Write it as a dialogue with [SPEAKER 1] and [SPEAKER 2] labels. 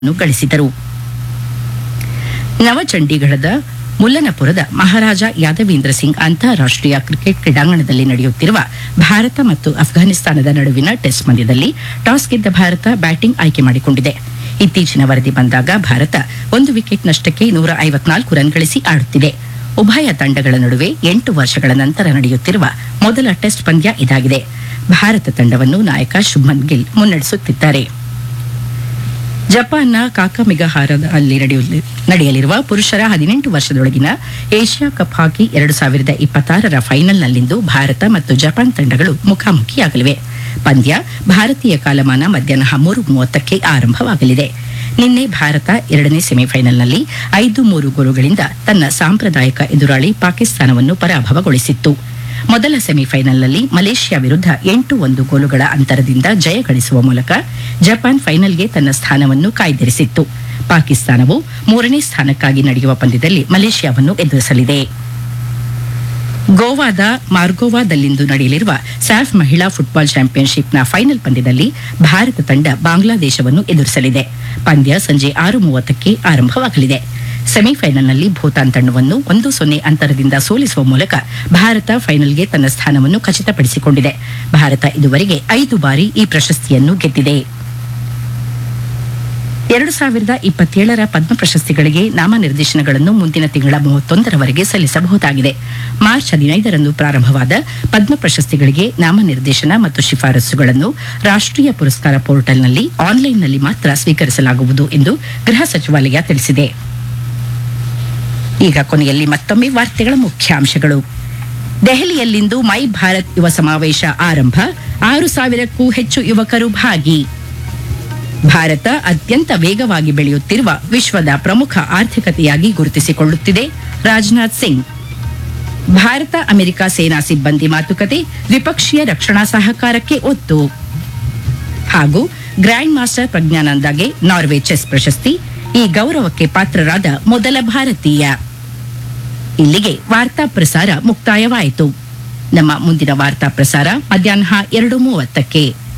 [SPEAKER 1] ನ್ನು ಗಳಿಸಿದರು ನವಚಂಡೀಗಢದ ಮುಲ್ಲನಪುರದ ಮಹಾರಾಜ ಯಾದವೀಂದ್ರ ಸಿಂಗ್ ಅಂತಾರಾಷ್ಟೀಯ ಕ್ರಿಕೆಟ್ ಕ್ರೀಡಾಂಗಣದಲ್ಲಿ ನಡೆಯುತ್ತಿರುವ ಭಾರತ ಮತ್ತು ಅಫ್ಘಾನಿಸ್ತಾನದ ನಡುವಿನ ಟೆಸ್ಟ್ ಪಂದ್ಯದಲ್ಲಿ ಟಾಸ್ ಗೆದ್ದ ಭಾರತ ಬ್ಯಾಟಿಂಗ್ ಆಯ್ಕೆ ಮಾಡಿಕೊಂಡಿದೆ ಇತ್ತೀಚಿನ ವರದಿ ಬಂದಾಗ ಭಾರತ ಒಂದು ವಿಕೆಟ್ ನಷ್ಟಕ್ಕೆ ನೂರ ಐವತ್ನಾಲ್ಕು ರನ್ ಗಳಿಸಿ ಆಡುತ್ತಿದೆ ಉಭಯ ತಂಡಗಳ ನಡುವೆ ಎಂಟು ವರ್ಷಗಳ ನಂತರ ನಡೆಯುತ್ತಿರುವ ಮೊದಲ ಟೆಸ್ಟ್ ಪಂದ್ಯ ಇದಾಗಿದೆ ಭಾರತ ತಂಡವನ್ನು ನಾಯಕ ಶುಭ್ಮನ್ ಗಿಲ್ ಮುನ್ನಡೆಸುತ್ತಿದ್ದಾರೆ ಜಪಾನ್ನ ಕಾಕಮಿಗಹಾರದಲ್ಲಿ ನಡೆಯಲಿ- ನಡೆಯಲಿರುವ ಪುರುಷರ ಹದಿನೆಂಟು ವರ್ಷದೊಳಗಿನ ಏಷ್ಯಾ ಕಪ್ ಹಾಕಿ ಎರಡು ಸಾವಿರದ ಇಪ್ಪತ್ತಾರರ ಫೈನಲ್ನಲ್ಲಿಂದು ಭಾರತ ಮತ್ತು ಜಪಾನ್ ತಂಡಗಳು ಮುಖಾಮುಖಿಯಾಗಲಿವೆ ಪಂದ್ಯ ಭಾರತೀಯ ಕಾಲಮಾನ ಮಧ್ಯಾಹ್ನ ಮೂರು ಮೂವತ್ತಕ್ಕೆ ಆರಂಭವಾಗಲಿದೆ ನಿನ್ನೆ ಭಾರತ ಎರಡನೇ ಸೆಮಿಫೈನಲ್ನಲ್ಲಿ ಐದು ಮೂರು ಗೋಲುಗಳಿಂದ ತನ್ನ ಸಾಂಪ್ರದಾಯಿಕ ಎದುರಾಳಿ ಪಾಕಿಸ್ತಾನವನ್ನು ಪರಾಭವಗೊಳಿಸಿತ್ತು ಮೊದಲ ಸೆಮಿಫೈನಲ್ನಲ್ಲಿ ಮಲೇಷ್ಯಾ ವಿರುದ್ಧ ಎಂಟು ಒಂದು ಗೋಲುಗಳ ಅಂತರದಿಂದ ಜಯ ಗಳಿಸುವ ಮೂಲಕ ಜಪಾನ್ ಫೈನಲ್ಗೆ ತನ್ನ ಸ್ಥಾನವನ್ನು ಕಾಯ್ದಿರಿಸಿತ್ತು ಪಾಕಿಸ್ತಾನವು ಮೂರನೇ ಸ್ಥಾನಕ್ಕಾಗಿ ನಡೆಯುವ ಪಂದ್ಯದಲ್ಲಿ ಮಲೇಷ್ಯಾವನ್ನು ಎದುರಿಸಲಿದೆ ಗೋವಾದ ಮಾರ್ಗೋವಾದಲ್ಲಿಂದು ನಡೆಯಲಿರುವ ಸ್ಯಾಫ್ ಮಹಿಳಾ ಫುಟ್ಬಾಲ್ ಚಾಂಪಿಯನ್ಶಿಪ್ನ ಫೈನಲ್ ಪಂದ್ಯದಲ್ಲಿ ಭಾರತ ತಂಡ ಬಾಂಗ್ಲಾದೇಶವನ್ನು ಎದುರಿಸಲಿದೆ ಪಂದ್ಯ ಸಂಜೆ ಆರು ಮೂವತ್ತಕ್ಕೆ ಆರಂಭವಾಗಲಿದೆ ಸೆಮಿಫೈನಲ್ನಲ್ಲಿ ಭೂತಾನ್ ತಂಡವನ್ನು ಒಂದು ಸೊನ್ನೆ ಅಂತರದಿಂದ ಸೋಲಿಸುವ ಮೂಲಕ ಭಾರತ ಫೈನಲ್ಗೆ ತನ್ನ ಸ್ಥಾನವನ್ನು ಖಚಿತಪಡಿಸಿಕೊಂಡಿದೆ ಭಾರತ ಇದುವರೆಗೆ ಐದು ಬಾರಿ ಈ ಪ್ರಶಸ್ತಿಯನ್ನು ಗೆದ್ದಿದೆ ಎರಡು ಸಾವಿರದ ಇಪ್ಪತ್ತೇಳರ ಪದ್ಮ ಪ್ರಶಸ್ತಿಗಳಿಗೆ ನಾಮನಿರ್ದೇಶನಗಳನ್ನು ಮುಂದಿನ ತಿಂಗಳ ಮೂವತ್ತೊಂದರವರೆಗೆ ಸಲ್ಲಿಸಬಹುದಾಗಿದೆ ಮಾರ್ಚ್ ಹದಿನೈದರಂದು ಪ್ರಾರಂಭವಾದ ಪದ್ಮ ಪ್ರಶಸ್ತಿಗಳಿಗೆ ನಾಮನಿರ್ದೇಶನ ಮತ್ತು ಶಿಫಾರಸುಗಳನ್ನು ರಾಷ್ಟೀಯ ಪುರಸ್ಕಾರ ಪೋರ್ಟಲ್ನಲ್ಲಿ ಆನ್ಲೈನ್ನಲ್ಲಿ ಮಾತ್ರ ಸ್ವೀಕರಿಸಲಾಗುವುದು ಎಂದು ಗೃಹ ಸಚಿವಾಲಯ ತಿಳಿಸಿದೆ ಈಗ ಕೊನೆಯಲ್ಲಿ ಮತ್ತೊಮ್ಮೆ ವಾರ್ತೆಗಳ ಮುಖ್ಯಾಂಶಗಳು ದೆಹಲಿಯಲ್ಲಿಂದು ಮೈ ಭಾರತ್ ಯುವ ಸಮಾವೇಶ ಆರಂಭ ಆರು ಸಾವಿರಕ್ಕೂ ಹೆಚ್ಚು ಯುವಕರು ಭಾಗಿ ಭಾರತ ಅತ್ಯಂತ ವೇಗವಾಗಿ ಬೆಳೆಯುತ್ತಿರುವ ವಿಶ್ವದ ಪ್ರಮುಖ ಆರ್ಥಿಕತೆಯಾಗಿ ಗುರುತಿಸಿಕೊಳ್ಳುತ್ತಿದೆ ರಾಜನಾಥ್ ಸಿಂಗ್ ಭಾರತ ಅಮೆರಿಕ ಸೇನಾ ಸಿಬ್ಬಂದಿ ಮಾತುಕತೆ ದ್ವಿಪಕ್ಷೀಯ ರಕ್ಷಣಾ ಸಹಕಾರಕ್ಕೆ ಒತ್ತು ಹಾಗೂ ಗ್ರ್ಯಾಂಡ್ ಮಾಸ್ಟರ್ ಪ್ರಜ್ಞಾನಂದಗೆ ನಾರ್ವೆ ಚೆಸ್ ಪ್ರಶಸ್ತಿ ಈ ಗೌರವಕ್ಕೆ ಪಾತ್ರರಾದ ಮೊದಲ ಭಾರತೀಯ ಇಲ್ಲಿಗೆ ವಾರ್ತಾ ಪ್ರಸಾರ ಮುಕ್ತಾಯವಾಯಿತು ನಮ್ಮ ಮುಂದಿನ ವಾರ್ತಾ ಪ್ರಸಾರ ಮಧ್ಯಾಹ್ನ ಎರಡು ಮೂವತ್ತಕ್ಕೆ